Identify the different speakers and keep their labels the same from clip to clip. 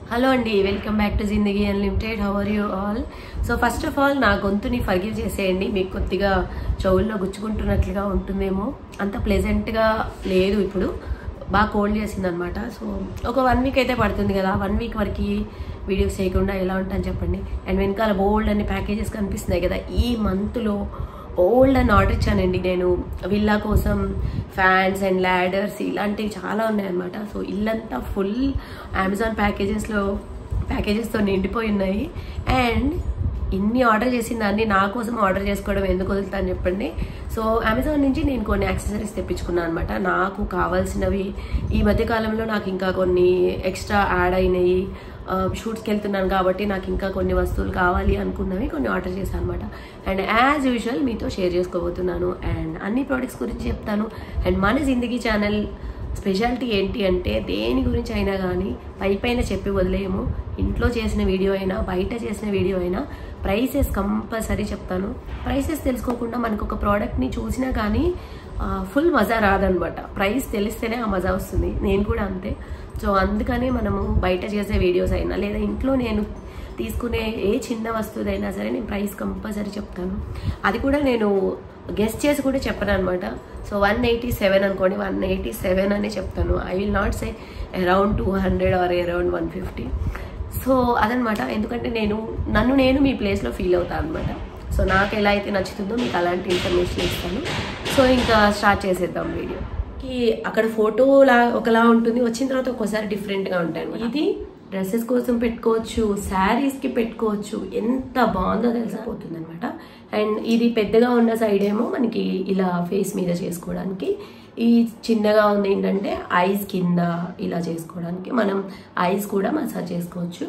Speaker 1: Hello అండి welcome back to Zindagi unlimited how are you all so first of all నా గొంతుని forgive చేసేయండి మీకు కొద్దిగా చెవుల్లో గుచ్చుకుంటున్నట్లుగా ఉంటుందేమో అంత ప్లెజెంట్గా లేదు ఇప్పుడు బాగా కోల్డ్ చేసింది అనమాట సో ఒక వన్ వీక్ అయితే పడుతుంది కదా వన్ వీక్ వరకు వీడియోస్ చేయకుండా ఎలా ఉంటాను చెప్పండి అండ్ వెనకాల బోల్డ్ అన్ని ప్యాకేజెస్ కనిపిస్తున్నాయి కదా ఈ మంత్లో ఓల్డ్ అని ఆర్డర్ ఇచ్చానండి నేను విల్లా కోసం ఫ్యాన్స్ అండ్ ల్యాడర్స్ ఇలాంటివి చాలా ఉన్నాయన్నమాట సో ఇల్లంతా ఫుల్ అమెజాన్ ప్యాకేజెస్లో ప్యాకేజెస్తో నిండిపోయి ఉన్నాయి అండ్ ఇన్ని ఆర్డర్ చేసిన దాన్ని నా కోసం ఆర్డర్ చేసుకోవడం ఎందుకు వదులుతాను చెప్పండి సో అమెజాన్ నుంచి నేను కొన్ని యాక్సెసరీస్ తెప్పించుకున్నాను అనమాట నాకు కావాల్సినవి ఈ మధ్య కాలంలో నాకు ఇంకా కొన్ని ఎక్స్ట్రా యాడ్ అయినాయి షూట్స్కి వెళ్తున్నాను కాబట్టి నాకు ఇంకా కొన్ని వస్తువులు కావాలి అనుకున్నవి కొన్ని ఆర్డర్ చేశాను అనమాట అండ్ యాజ్ యూజువల్ మీతో షేర్ చేసుకోబోతున్నాను అండ్ అన్ని ప్రోడక్ట్స్ గురించి చెప్తాను అండ్ మన జిందగీ ఛానల్ స్పెషాలిటీ ఏంటి అంటే దేని గురించి అయినా కానీ పై పైన చెప్పి వదిలేయము ఇంట్లో చేసిన వీడియో అయినా బయట చేసిన వీడియో అయినా ప్రైసెస్ కంపల్సరీ చెప్తాను ప్రైసెస్ తెలుసుకోకుండా మనకు ఒక ప్రోడక్ట్ని చూసినా కానీ ఫుల్ మజా రాదనమాట ప్రైస్ తెలిస్తేనే ఆ మజా వస్తుంది నేను కూడా అంతే సో అందుకనే మనము బయట చేసే వీడియోస్ అయినా లేదా ఇంట్లో నేను తీసుకునే ఏ చిన్న వస్తువుదైనా సరే నేను ప్రైస్ కంపల్సరీ చెప్తాను అది కూడా నేను గెస్ట్ చేసి కూడా చెప్పను అనమాట సో వన్ ఎయిటీ సెవెన్ అనుకోండి వన్ ఎయిటీ సెవెన్ అని చెప్తాను I will not say around two hundred or around one fifty so అదనమాట ఎందుకంటే నేను నన్ను నేను మీ ప్లేస్లో ఫీల్ అవుతాను అనమాట సో నాకు ఎలా అయితే నచ్చుతుందో మీకు అలాంటి ఇన్ఫర్మేషన్ ఇస్తాను సో ఇంకా స్టార్ట్ చేసేద్దాం వీడియో అక్కడ ఫోటో లా ఒకలా ఉంటుంది వచ్చిన తర్వాత ఒక్కోసారి డిఫరెంట్గా ఉంటాయి అన్నమాట. ఇది డ్రెస్సెస్ కోసం పెట్టుకోవచ్చు శారీస్కి పెట్టుకోవచ్చు ఎంత బాగుందో తెలిసిపోతుంది అనమాట అండ్ ఇది పెద్దగా ఉన్న సైడ్ ఏమో మనకి ఇలా ఫేస్ మీద చేసుకోవడానికి ఈ చిన్నగా ఉంది ఏంటంటే ఐస్ కింద ఇలా చేసుకోవడానికి మనం ఐస్ కూడా మసాజ్ చేసుకోవచ్చు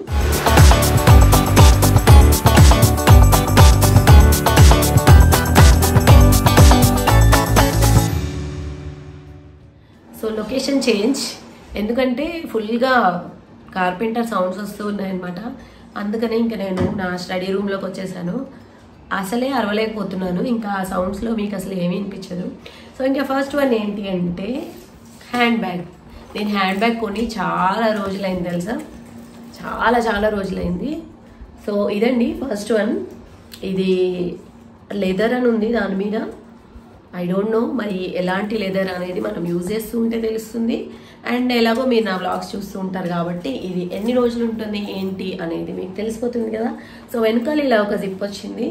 Speaker 1: సో లొకేషన్ చేంజ్ ఎందుకంటే ఫుల్గా కార్పెంటర్ సౌండ్స్ వస్తూ ఉన్నాయన్నమాట అందుకనే ఇంకా నేను నా స్టడీ రూమ్లోకి వచ్చేసాను అసలే అరవలేకపోతున్నాను ఇంకా ఆ సౌండ్స్లో మీకు అసలు ఏమీ వినిపించదు సో ఇంకా ఫస్ట్ వన్ ఏంటి అంటే హ్యాండ్ బ్యాగ్ నేను హ్యాండ్ బ్యాగ్ కొని చాలా రోజులైంది తెలుసా చాలా చాలా రోజులైంది సో ఇదండి ఫస్ట్ వన్ ఇది లెదర్ అని ఉంది దాని మీద ఐ డోంట్ నో మరి ఎలాంటి లెదర్ అనేది మనం యూజ్ చేస్తూ ఉంటే తెలుస్తుంది అండ్ ఎలాగో మీరు నా వ్లాగ్స్ చూస్తూ ఉంటారు కాబట్టి ఇది ఎన్ని రోజులు ఉంటుంది ఏంటి అనేది మీకు తెలిసిపోతుంది కదా సో వెనకాల ఇలా ఒక జిప్ వచ్చింది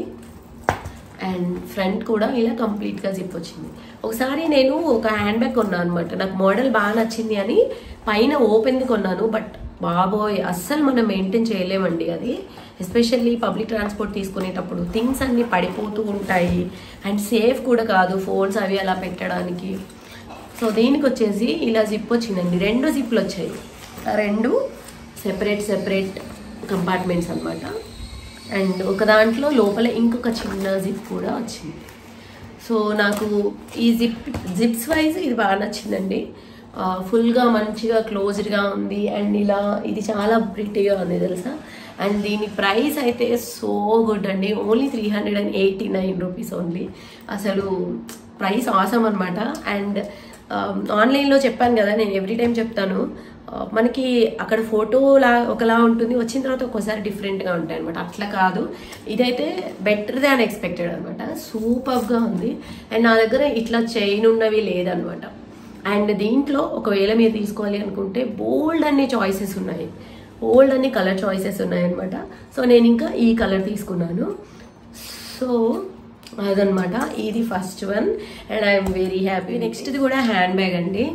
Speaker 1: అండ్ ఫ్రంట్ కూడా ఇలా కంప్లీట్గా జిప్ వచ్చింది ఒకసారి నేను ఒక హ్యాండ్ బ్యాగ్ కొన్నాను అనమాట నాకు మోడల్ బాగా నచ్చింది అని పైన ఓపెన్ది కొన్నాను బట్ బాబోయ్ అస్సలు మనం మెయింటైన్ చేయలేమండి అది ఎస్పెషల్లీ పబ్లిక్ ట్రాన్స్పోర్ట్ తీసుకునేటప్పుడు థింగ్స్ అన్నీ పడిపోతూ ఉంటాయి అండ్ సేఫ్ కూడా కాదు ఫోన్స్ అవి అలా పెట్టడానికి సో దీనికి వచ్చేసి ఇలా జిప్ వచ్చిందండి రెండు జిప్లు వచ్చాయి ఆ రెండు సెపరేట్ సెపరేట్ కంపార్ట్మెంట్స్ అనమాట అండ్ ఒక దాంట్లో లోపల ఇంకొక చిన్న జిప్ కూడా వచ్చింది సో నాకు ఈ జిప్ జిప్స్ వైజ్ ఇది బాగా నచ్చిందండి ఫుల్గా మంచిగా క్లోజ్డ్గా ఉంది అండ్ ఇలా ఇది చాలా ప్రిటీగా ఉంది తెలుసా అండ్ దీని ప్రైస్ అయితే సో గుడ్ అండి only three hundred and eighty nine rupees only అసలు ప్రైస్ ఆసమ్ అనమాట అండ్ ఆన్లైన్లో చెప్పాను కదా నేను ఎవ్రీ టైం చెప్తాను మనకి అక్కడ ఫోటోలా ఒకలా ఉంటుంది వచ్చిన తర్వాత ఒక్కోసారి డిఫరెంట్గా ఉంటాయి అనమాట అట్లా కాదు ఇదైతే బెటర్ దాన్ ఎక్స్పెక్టెడ్ అనమాట సూపర్గా ఉంది అండ్ నా దగ్గర ఇట్లా చైన్ ఉన్నవి లేదనమాట అండ్ దీంట్లో ఒకవేళ మీరు తీసుకోవాలి అనుకుంటే బోల్డ్ అన్ని చాయిసెస్ ఉన్నాయి ఓల్డ్ అన్ని కలర్ చాయిసెస్ ఉన్నాయన్నమాట సో నేను ఇంకా ఈ కలర్ తీసుకున్నాను సో అదనమాట ఇది first one and I'm very happy నెక్స్ట్ది కూడా హ్యాండ్ బ్యాగ్ అండి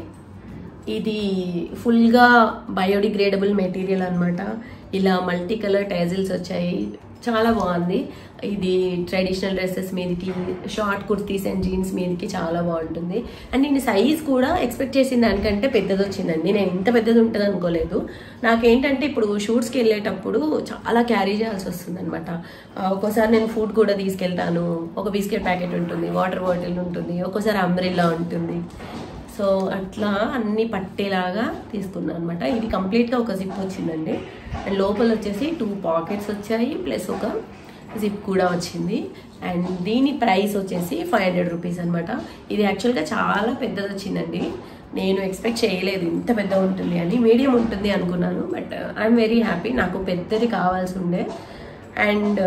Speaker 1: ఇది ఫుల్గా బయోడిగ్రేడబుల్ మెటీరియల్ అనమాట ఇలా మల్టీ కలర్ టైజిల్స్ వచ్చాయి చాలా బాగుంది ఇది ట్రెడిషనల్ డ్రెస్సెస్ మీదకి షార్ట్ కుర్తీస్ అండ్ జీన్స్ మీదకి చాలా బాగుంటుంది అండ్ నేను సైజ్ కూడా ఎక్స్పెక్ట్ చేసిన దానికంటే పెద్దది వచ్చిందండి నేను ఇంత పెద్దది ఉంటుంది అనుకోలేదు నాకేంటంటే ఇప్పుడు షూట్స్కి వెళ్ళేటప్పుడు చాలా క్యారీ చేయాల్సి వస్తుంది అనమాట ఒక్కోసారి నేను ఫుడ్ కూడా తీసుకెళ్తాను ఒక బిస్కెట్ ప్యాకెట్ ఉంటుంది వాటర్ బాటిల్ ఉంటుంది ఒక్కోసారి అంబ్రిల్లా ఉంటుంది సో అట్లా అన్ని పట్టేలాగా తీసుకున్నాను అనమాట ఇది కంప్లీట్గా ఒక జిప్ వచ్చిందండి అండ్ లోపల వచ్చేసి టూ పాకెట్స్ వచ్చాయి ప్లస్ ఒక జిప్ కూడా వచ్చింది అండ్ దీని ప్రైస్ వచ్చేసి ఫైవ్ హండ్రెడ్ రూపీస్ అనమాట ఇది యాక్చువల్గా చాలా పెద్దది వచ్చిందండి నేను ఎక్స్పెక్ట్ చేయలేదు ఇంత పెద్ద ఉంటుంది అని మీడియం ఉంటుంది అనుకున్నాను బట్ ఐఎమ్ వెరీ హ్యాపీ నాకు పెద్దది కావాల్సి ఉండే అండ్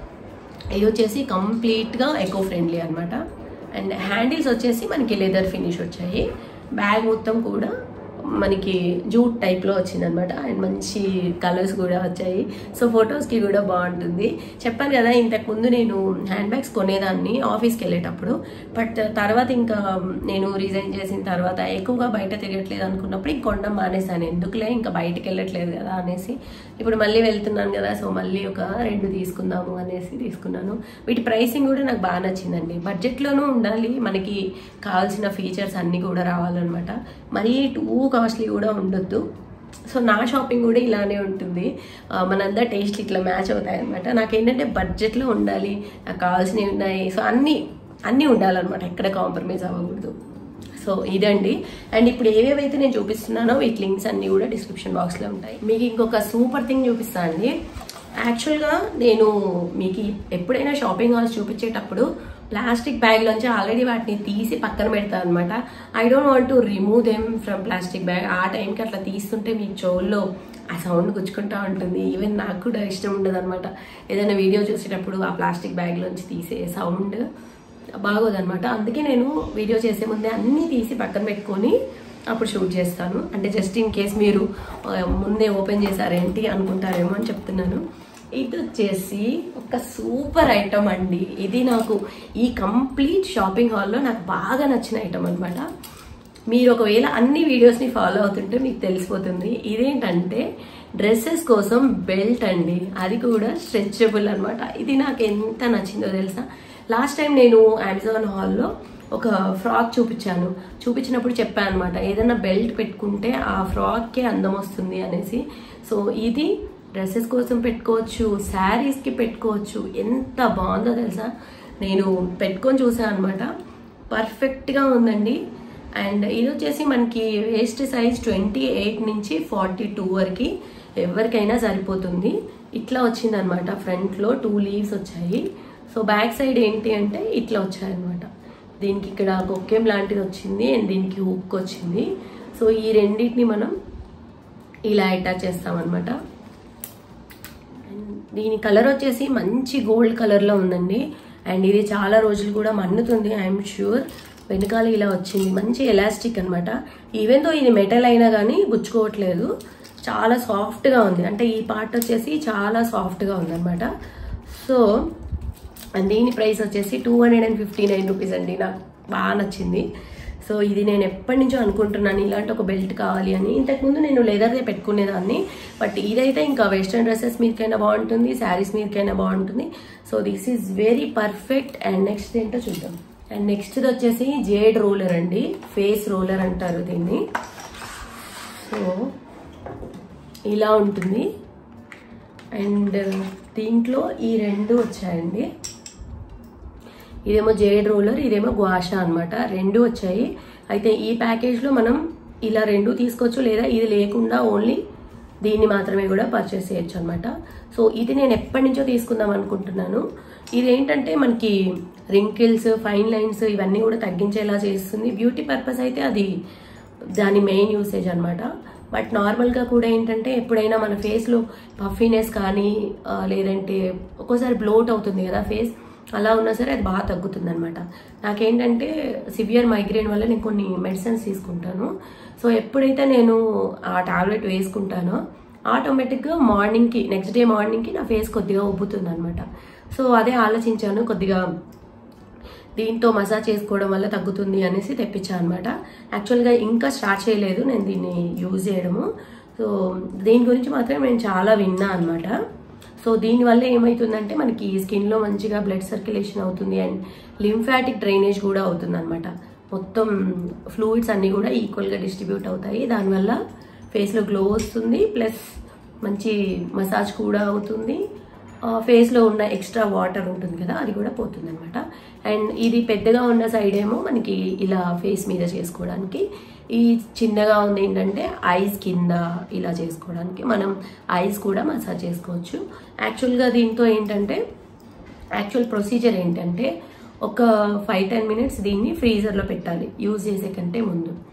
Speaker 1: ఇది వచ్చేసి కంప్లీట్గా ఎకో ఫ్రెండ్లీ అనమాట అండ్ హ్యాండిల్స్ వచ్చేసి మనకి లెదర్ ఫినిష్ వచ్చాయి బ్యాగ్ మొత్తం కూడా మనకి జూట్ టైప్లో వచ్చిందనమాట అండ్ మంచి కలర్స్ కూడా వచ్చాయి సో ఫొటోస్కి కూడా బాగుంటుంది చెప్పాను కదా ఇంతకుముందు నేను హ్యాండ్ బ్యాగ్స్ కొనేదాన్ని ఆఫీస్కి వెళ్ళేటప్పుడు బట్ తర్వాత ఇంకా నేను రిజైన్ చేసిన తర్వాత ఎక్కువగా బయట తిరగట్లేదు అనుకున్నప్పుడు ఇంక కొనడం మానేసాను ఎందుకులే ఇంకా బయటకు వెళ్ళట్లేదు కదా అనేసి ఇప్పుడు మళ్ళీ వెళ్తున్నాను కదా సో మళ్ళీ ఒక రెండు తీసుకుందాము అనేసి తీసుకున్నాను వీటి ప్రైసింగ్ కూడా నాకు బాగా నచ్చిందండి బడ్జెట్లోనూ ఉండాలి మనకి కావాల్సిన ఫీచర్స్ అన్నీ కూడా రావాలన్నమాట మరీ టూ కాస్ట్లీ కూడా ఉండొద్దు సో నా షాపింగ్ కూడా ఇలానే ఉంటుంది ఆ, మనందరి టేస్ట్ ఇట్లా మ్యాచ్ అవుతాయి అనమాట నాకేంటంటే బడ్జెట్లో ఉండాలి నాకు కావాల్సినవి ఉన్నాయి సో అన్నీ అన్నీ ఉండాలన్నమాట ఎక్కడ కాంప్రమైజ్ అవ్వకూడదు సో ఇదండి అండ్ ఇప్పుడు ఏవేవైతే నేను చూపిస్తున్నానో వీటి లింక్స్ అన్ని కూడా డిస్క్రిప్షన్ బాక్స్లో ఉంటాయి మీకు ఇంకొక సూపర్ థింగ్ చూపిస్తాను అండి యాక్చువల్గా నేను మీకు ఎప్పుడైనా షాపింగ్ హాల్స్ చూపించేటప్పుడు ప్లాస్టిక్ బ్యాగ్లోంచి ఆల్రెడీ వాటిని తీసి పక్కన పెడతాను అనమాట I don't want to remove them from plastic bag ఆ టైంకి అట్లా తీస్తుంటే మీ చెవుల్లో ఆ సౌండ్ గుచ్చుకుంటా ఉంటుంది ఈవెన్ నాకు కూడా ఇష్టం ఉండదు అనమాట ఏదైనా వీడియో చూసేటప్పుడు ఆ ప్లాస్టిక్ బ్యాగ్లోంచి తీసే సౌండ్ బాగోదన్నమాట అందుకే నేను వీడియో చేసే ముందే అన్నీ తీసి పక్కన పెట్టుకొని అప్పుడు షూట్ చేస్తాను అంటే జస్ట్ ఇన్ కేస్ మీరు ఆ, ముందే ఓపెన్ చేశారేంటి అనుకుంటారేమో అని చెప్తున్నాను ఇది వచ్చేసి ఒక సూపర్ ఐటమ్ అండి ఇది నాకు ఈ కంప్లీట్ షాపింగ్ హాల్లో నాకు బాగా నచ్చిన ఐటమ్ అనమాట మీరు ఒకవేళ అన్ని వీడియోస్ని ఫాలో అవుతుంటే మీకు తెలిసిపోతుంది ఇదేంటంటే డ్రెస్సెస్ కోసం బెల్ట్ అండి అది కూడా స్ట్రెచబుల్ అనమాట ఇది నాకు ఎంత నచ్చిందో తెలుసా లాస్ట్ టైం నేను అమెజాన్ హాల్లో ఒక ఫ్రాక్ చూపించాను చూపించినప్పుడు చెప్పాను అనమాట ఏదైనా బెల్ట్ పెట్టుకుంటే ఆ ఫ్రాక్కే అందం వస్తుంది అనేసి సో ఇది డ్రెస్సెస్ కోసం పెట్టుకోవచ్చు శారీస్కి పెట్టుకోవచ్చు ఎంత బాగుందో తెలుసా నేను పెట్టుకొని చూసాను అనమాట పర్ఫెక్ట్గా ఉందండి అండ్ ఇది వచ్చేసి మనకి వేస్ట్ సైజ్ ట్వంటీ ఎయిట్ నుంచి ఫార్టీ టూ వరకు ఎవరికైనా సరిపోతుంది ఇట్లా వచ్చిందనమాట ఫ్రంట్లో టూ లీవ్స్ వచ్చాయి సో బ్యాక్ సైడ్ ఏంటి అంటే ఇట్లా వచ్చాయన్నమాట దీనికి ఇక్కడ కొక్కెం లాంటిది వచ్చింది అండ్ దీనికి హుక్ వచ్చింది సో ఈ రెండింటిని మనం ఇలా అటాచ్ చేస్తామన్నమాట అండ్ దీని కలర్ వచ్చేసి మంచి గోల్డ్ కలర్లో ఉందండి అండ్ ఇది చాలా రోజులు కూడా మన్నుతుంది ఐఎమ్ షూర్ వెనకాల ఇలా వచ్చింది మంచి ఎలాస్టిక్ అనమాట ఈవెన్ తో ఇది మెటల్ అయినా కానీ గుచ్చుకోవట్లేదు చాలా సాఫ్ట్గా ఉంది అంటే ఈ పార్ట్ వచ్చేసి చాలా సాఫ్ట్గా ఉందన్నమాట సో అండ్ దీని ప్రైస్ వచ్చేసి two hundred and fifty nine rupees అండి నాకు బాగా నచ్చింది సో ఇది నేను ఎప్పటి నుంచో అనుకుంటున్నాను ఇలాంటి ఒక బెల్ట్ కావాలి అని ఇంతకుముందు నేను లెదర్దే పెట్టుకునేదాన్ని బట్ ఇదైతే ఇంకా వెస్ట్రన్ డ్రెస్సెస్ మీదకైనా బాగుంటుంది శారీస్ మీదకైనా బాగుంటుంది so this is very perfect and next ఏంటో చూద్దాం అండ్ నెక్స్ట్ వచ్చేసి జేడ్ రోలర్ అండి ఫేస్ రోలర్ అంటారు దీన్ని సో ఇలా ఉంటుంది అండ్ దీంట్లో ఈ రెండు వచ్చాయండి ఇదేమో జేడ్ రోలర్ ఇదేమో గ్వాషా అన్నమాట రెండు వచ్చాయి అయితే ఈ ప్యాకేజ్లో మనం ఇలా రెండు తీసుకోవచ్చు లేదా ఇది లేకుండా ఓన్లీ దీన్ని మాత్రమే కూడా పర్చేస్ చేయొచ్చు అనమాట సో ఇది నేను ఎప్పటి నుంచో తీసుకుందాం అనుకుంటున్నాను ఇది ఏంటంటే మనకి రింకిల్స్ ఫైన్ లైన్స్ ఇవన్నీ కూడా తగ్గించేలా చేస్తుంది బ్యూటీ పర్పస్ అయితే అది దాని మెయిన్ యూసేజ్ అనమాట బట్ నార్మల్గా కూడా ఏంటంటే ఎప్పుడైనా మన ఫేస్లో పఫీనెస్ కానీ ఆ, లేదంటే ఒక్కోసారి బ్లోట్ అవుతుంది కదా ఫేస్ అలా ఉన్నా సరే అది బాగా తగ్గుతుంది అనమాట నాకేంటంటే సివియర్ మైగ్రేన్ వల్ల నేను కొన్ని మెడిసిన్స్ తీసుకుంటాను సో ఎప్పుడైతే నేను ఆ టాబ్లెట్ వేసుకుంటానో ఆటోమేటిక్గా మార్నింగ్కి నెక్స్ట్ డే మార్నింగ్కి నా ఫేస్ కొద్దిగా ఉబ్బుతుంది అనమాట సో అదే ఆలోచించాను కొద్దిగా దీంతో మసాజ్ చేసుకోవడం వల్ల తగ్గుతుంది అనేసి తెప్పించాను అనమాట యాక్చువల్గా ఇంకా స్టార్ట్ చేయలేదు నేను దీన్ని యూజ్ చేయడము సో దీని గురించి మాత్రం నేను చాలా విన్నా అనమాట సో దీనివల్ల ఏమవుతుందంటే మనకి స్కిన్లో మంచిగా బ్లడ్ సర్క్యులేషన్ అవుతుంది అండ్ లింఫాటిక్ డ్రైనేజ్ కూడా అవుతుంది అనమాట మొత్తం ఫ్లూయిడ్స్ అన్నీ కూడా ఈక్వల్గా డిస్ట్రిబ్యూట్ అవుతాయి దానివల్ల ఫేస్లో గ్లో వస్తుంది ప్లస్ మంచి మసాజ్ కూడా అవుతుంది ఫేస్లో ఉన్న ఎక్స్ట్రా వాటర్ ఉంటుంది కదా అది కూడా పోతుంది అనమాట అండ్ ఇది పెద్దగా ఉన్న సైడ్ ఏమో మనకి ఇలా ఫేస్ మీద చేసుకోవడానికి ఈ చిన్నగా ఉంది ఏంటంటే ఐస్ కింద ఇలా చేసుకోవడానికి మనం ఐస్ కూడా మసాజ్ చేసుకోవచ్చు యాక్చువల్గా దీంతో ఏంటంటే యాక్చువల్ ప్రొసీజర్ ఏంటంటే ఒక ఫైవ్ టెన్ మినిట్స్ దీన్ని ఫ్రీజర్లో పెట్టాలి యూజ్ చేసే కంటే ముందు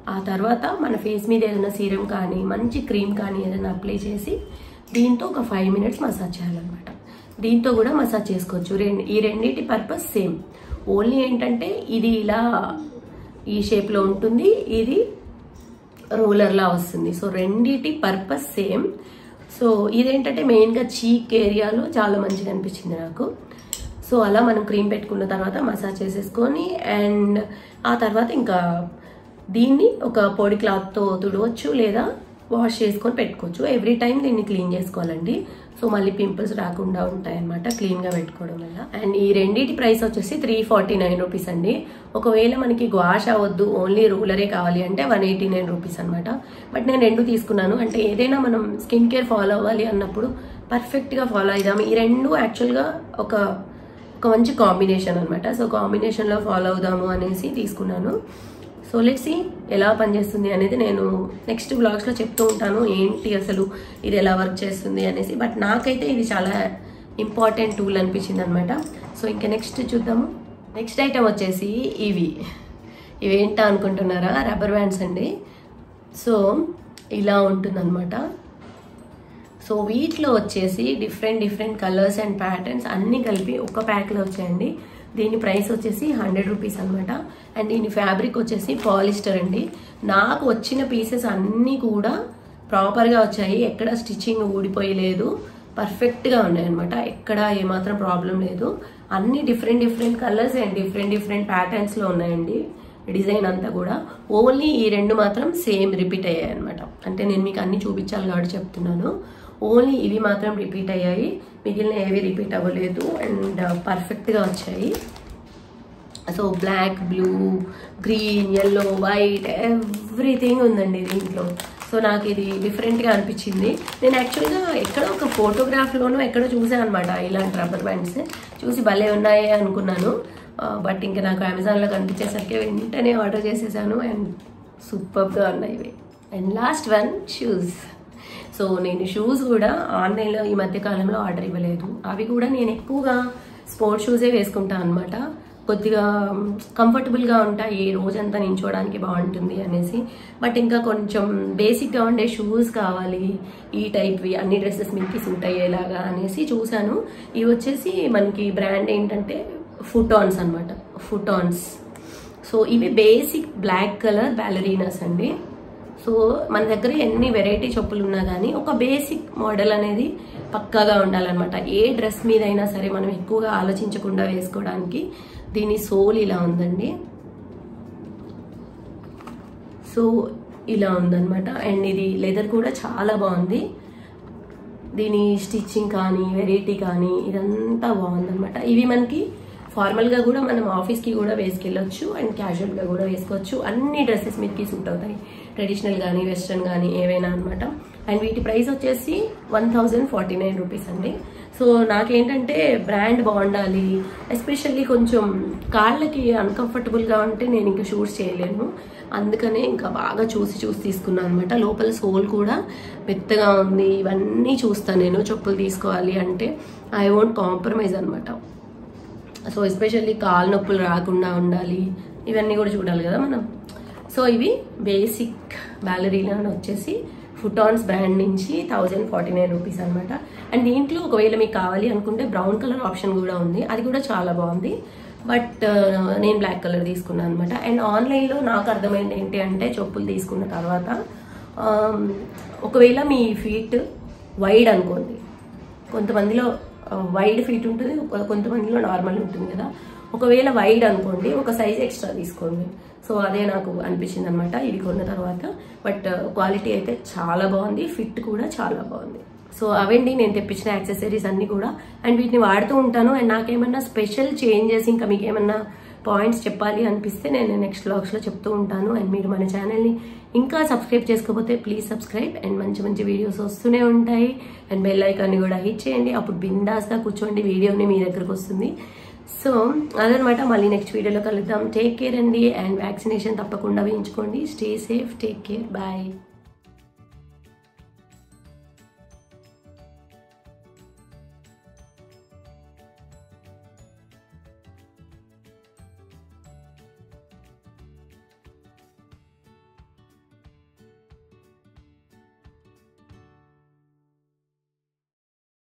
Speaker 1: ఆ తర్వాత మన ఫేస్ మీద ఏదైనా సీరం కానీ మంచి క్రీమ్ కానీ ఏదైనా అప్లై చేసి దీంతో ఒక ఫైవ్ మినిట్స్ మసాజ్ చేయాలన్నమాట దీంతో కూడా మసాజ్ చేసుకోవచ్చు రెండు ఈ రెండింటి పర్పస్ సేమ్ ఓన్లీ ఏంటంటే ఇది ఇలా ఈ షేప్లో ఉంటుంది ఇది రోలర్లా వస్తుంది సో రెండిటి పర్పస్ సేమ్ సో ఇదేంటంటే మెయిన్గా చీక్ ఏరియాలో చాలా మంచిగా అనిపించింది నాకు సో అలా మనం క్రీమ్ పెట్టుకున్న తర్వాత మసాజ్ చేసేసుకొని అండ్ ఆ తర్వాత ఇంకా దీన్ని ఒక పొడి క్లాత్తో తుడవచ్చు లేదా వాష్ చేసుకొని పెట్టుకోవచ్చు ఎవ్రీ టైం దీన్ని క్లీన్ చేసుకోవాలండి సో మళ్ళీ పింపుల్స్ రాకుండా ఉంటాయి అనమాట క్లీన్గా పెట్టుకోవడం వల్ల అండ్ ఈ రెండింటి ప్రైస్ వచ్చేసి త్రీ ఫార్టీ నైన్ రూపీస్ అండి ఒకవేళ మనకి గ్వాష్ అవ్వద్దు ఓన్లీ రూలరే కావాలి అంటే వన్ ఎయిటీ నైన్ రూపీస్ అనమాట బట్ నేను రెండు తీసుకున్నాను అంటే ఏదైనా మనం స్కిన్ కేర్ ఫాలో అవ్వాలి అన్నప్పుడు పర్ఫెక్ట్గా ఫాలో అయిదాం ఈ రెండు యాక్చువల్గా ఒక ఒక మంచి కాంబినేషన్ అనమాట సో కాంబినేషన్లో ఫాలో అవుదాము అనేసి తీసుకున్నాను సో లెట్స్ ఎలా పనిచేస్తుంది అనేది నేను నెక్స్ట్ బ్లాగ్స్లో చెప్తూ ఉంటాను ఏంటి అసలు ఇది ఎలా వర్క్ చేస్తుంది అనేసి బట్ నాకైతే ఇది చాలా ఇంపార్టెంట్ టూల్ అనిపించింది అనమాట సో ఇంకా నెక్స్ట్ చూద్దాము నెక్స్ట్ ఐటమ్ వచ్చేసి ఇవి ఇవేంటా అనుకుంటున్నారా రబ్బర్ బ్యాండ్స్ అండి సో ఇలా ఉంటుందన్నమాట సో వీటిలో వచ్చేసి different different colours and patterns అన్నీ కలిపి ఒక ప్యాక్లో వచ్చాయండి దీని ప్రైస్ వచ్చేసి హండ్రెడ్ రూపీస్ అనమాట అండ్ దీని ఫ్యాబ్రిక్ వచ్చేసి పాలిస్టర్ అండి నాకు వచ్చిన పీసెస్ అన్నీ కూడా ప్రాపర్గా వచ్చాయి ఎక్కడ స్టిచ్చింగ్ ఊడిపోయలేదు పర్ఫెక్ట్గా ఉన్నాయన్నమాట ఎక్కడ ఏమాత్రం ప్రాబ్లం లేదు అన్ని different different colours and different different ప్యాటర్న్స్లో ఉన్నాయండి డిజైన్ అంతా కూడా ఓన్లీ ఈ రెండు మాత్రం సేమ్ రిపీట్ అయ్యాయి అనమాట అంటే నేను మీకు అన్ని చూపించాలి కాబట్టి చెప్తున్నాను ఓన్లీ ఇవి మాత్రం రిపీట్ అయ్యాయి మిగిలిన ఏవి రిపీట్ అవ్వలేదు అండ్ పర్ఫెక్ట్గా వచ్చాయి so black blue green yellow white everything ఉందండి దీంట్లో సో నాకు ఇది డిఫరెంట్గా అనిపించింది నేను యాక్చువల్గా ఎక్కడో ఒక ఫోటోగ్రాఫ్లోనూ ఎక్కడో చూసాను అనమాట ఇలాంటి రబ్బర్ బ్యాండ్స్ చూసి భలే ఉన్నాయి అనుకున్నాను బట్ ఇంకా నాకు అమెజాన్లో కనిపించేసరికి వెంటనే ఆర్డర్ చేసేసాను అండ్ సూపర్గా ఉన్నాయి ఇవి and last one shoes so నేను షూస్ కూడా ఆన్లైన్లో ఈ మధ్య కాలంలో ఆర్డర్ ఇవ్వలేదు అవి కూడా నేను ఎక్కువగా స్పోర్ట్స్ షూసే వేసుకుంటాను అనమాట కొద్దిగా కంఫర్టబుల్గా ఉంటాయి రోజంతా నించోడానికి బాగుంటుంది అనేసి బట్ ఇంకా కొంచెం బేసిక్గా ఉండే షూస్ కావాలి ఈ టైప్వి అన్ని డ్రెస్సెస్ మీకు సూట్ అయ్యేలాగా అనేసి చూశాను ఇవి వచ్చేసి మనకి బ్రాండ్ ఏంటంటే ఫుటాన్స్ అనమాట ఫుటాన్స్ సో ఇవి బేసిక్ బ్లాక్ కలర్ బ్యాలరీనాస్ అండి సో మన దగ్గర ఎన్ని వెరైటీ చెప్పులు ఉన్నా కానీ ఒక బేసిక్ మోడల్ అనేది పక్కాగా ఉండాలన్నమాట ఏ డ్రెస్ మీద అయినా సరే మనం ఎక్కువగా ఆలోచించకుండా వేసుకోవడానికి దీని సోల్ ఇలా ఉందండి సో ఇలా ఉందన్నమాట అండ్ ఇది లెదర్ కూడా చాలా బాగుంది దీని స్టిచ్చింగ్ కానీ వెరైటీ కానీ ఇదంతా బాగుందన్నమాట ఇవి మనకి ఫార్మల్గా కూడా మనం ఆఫీస్కి కూడా వేసుకెళ్ళొచ్చు అండ్ క్యాజువల్గా కూడా వేసుకోవచ్చు అన్ని డ్రెస్సెస్ మీదకి సూట్ అవుతాయి ట్రెడిషనల్ కానీ వెస్ట్రన్ కానీ ఏవైనా అనమాట అండ్ వీటి ప్రైస్ వచ్చేసి one thousand forty nine rupees అండి సో నాకేంటంటే బ్రాండ్ బాగుండాలి ఎస్పెషల్లీ కొంచెం కాళ్ళకి అన్కంఫర్టబుల్గా ఉంటే నేను ఇంకా షూట్స్ చేయలేను అందుకనే ఇంకా బాగా చూసి చూసి తీసుకున్నాను అనమాట లోపల సోల్ కూడా మెత్తగా ఉంది ఇవన్నీ చూస్తాను నేను చెప్పులు తీసుకోవాలి అంటే ఐ వోంట్ కాంప్రమైజ్ అనమాట సో ఎస్పెషల్లీ కాలు నొప్పులు రాకుండా ఉండాలి ఇవన్నీ కూడా చూడాలి కదా మనం సో ఇవి బేసిక్ బ్యాలరీనా అని వచ్చేసి ఫుటాన్స్ బ్రాండ్ నుంచి థౌజండ్ ఫార్టీ నైన్ రూపీస్ అనమాట అండ్ దీంట్లో ఒకవేళ మీకు కావాలి అనుకుంటే బ్రౌన్ కలర్ ఆప్షన్ కూడా ఉంది అది కూడా చాలా బాగుంది బట్ నేను బ్లాక్ కలర్ తీసుకున్నాను అనమాట అండ్ ఆన్లైన్లో నాకు అర్థమైంది ఏంటి అంటే చెప్పులు తీసుకున్న తర్వాత ఒకవేళ మీ ఫీట్ వైడ్ అనుకోండి కొంతమందిలో వైడ్ ఫీట్ ఉంటుంది కొంతమందిలో నార్మల్ ఉంటుంది కదా ఒకవేళ వైడ్ అనుకోండి ఒక సైజ్ ఎక్స్ట్రా తీసుకోండి సో అదే నాకు అనిపించింది అనమాట ఇవి కొన్న తర్వాత బట్ క్వాలిటీ అయితే చాలా బాగుంది ఫిట్ కూడా చాలా బాగుంది సో అవండి నేను తెప్పించిన యాక్సెసరీస్ అన్ని కూడా అండ్ వీటిని వాడుతూ ఉంటాను అండ్ నాకేమన్నా స్పెషల్ చేంజెస్ ఇంకా మీకు ఏమన్నా పాయింట్స్ చెప్పాలి అనిపిస్తే నేను నెక్స్ట్ బ్లాగ్స్లో చెప్తూ ఉంటాను అండ్ మీరు మన ఛానల్ని ఇంకా సబ్స్క్రైబ్ చేసుకోకపోతే ప్లీజ్ సబ్స్క్రైబ్ అండ్ మంచి మంచి వీడియోస్ వస్తూనే ఉంటాయి అండ్ బెల్ ఐకాన్ని కూడా హిట్ చేయండి అప్పుడు బిందాస్గా కూర్చోండి వీడియోని మీ దగ్గరకు వస్తుంది సో అదనమాట మళ్ళీ నెక్స్ట్ వీడియోలో కలుద్దాం టేక్ కేర్ అండి అండ్ వ్యాక్సినేషన్ తప్పకుండా వేయించుకోండి stay safe take care bye